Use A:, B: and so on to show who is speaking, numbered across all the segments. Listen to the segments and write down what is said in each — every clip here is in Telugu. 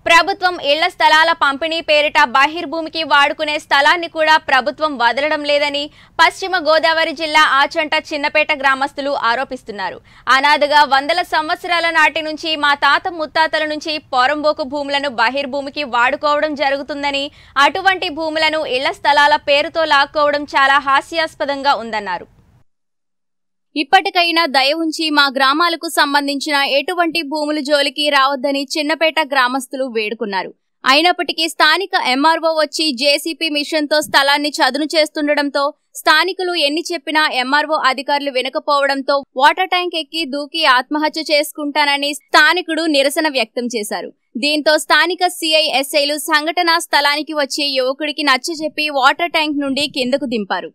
A: ప్రభుత్వం ఇళ్ల స్థలాల పంపిణీ పేరిట బహిర్భూమికి వాడుకునే స్థలాన్ని కూడా ప్రభుత్వం వదలడం లేదని పశ్చిమ గోదావరి జిల్లా ఆచంట చిన్నపేట గ్రామస్తులు ఆరోపిస్తున్నారు అనాథగా వందల సంవత్సరాల నాటి నుంచి మా తాత ముత్తాతల నుంచి పొరంబోకు భూములను బహిర్భూమికి వాడుకోవడం జరుగుతుందని అటువంటి భూములను ఇళ్ల స్థలాల పేరుతో లాక్కోవడం చాలా హాస్యాస్పదంగా ఉందన్నారు ఇప్పటికైనా దయ ఉంచి మా గ్రామాలకు సంబంధించిన ఎటువంటి భూముల జోలికి రావద్దని చిన్నపేట గ్రామస్తులు వేడుకున్నారు అయినప్పటికీ స్థానిక ఎంఆర్ఓ వచ్చి జేసీపీ మిషన్ తో స్థలాన్ని చదును చేస్తుండటంతో స్థానికులు ఎన్ని చెప్పినా ఎంఆర్ఓ అధికారులు వినకపోవడంతో వాటర్ ట్యాంక్ ఎక్కి దూకి ఆత్మహత్య చేసుకుంటానని స్థానికుడు నిరసన వ్యక్తం చేశారు దీంతో స్థానిక సిఐ ఎస్ఐలు సంఘటనా స్థలానికి వచ్చి యువకుడికి నచ్చజెప్పి వాటర్ ట్యాంక్ నుండి కిందకు దింపారు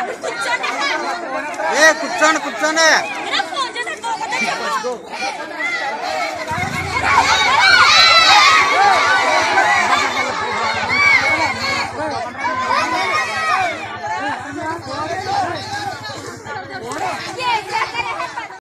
B: ఏ కూర్చోండి కూర్చోండి
C: ఫోన్ చేసి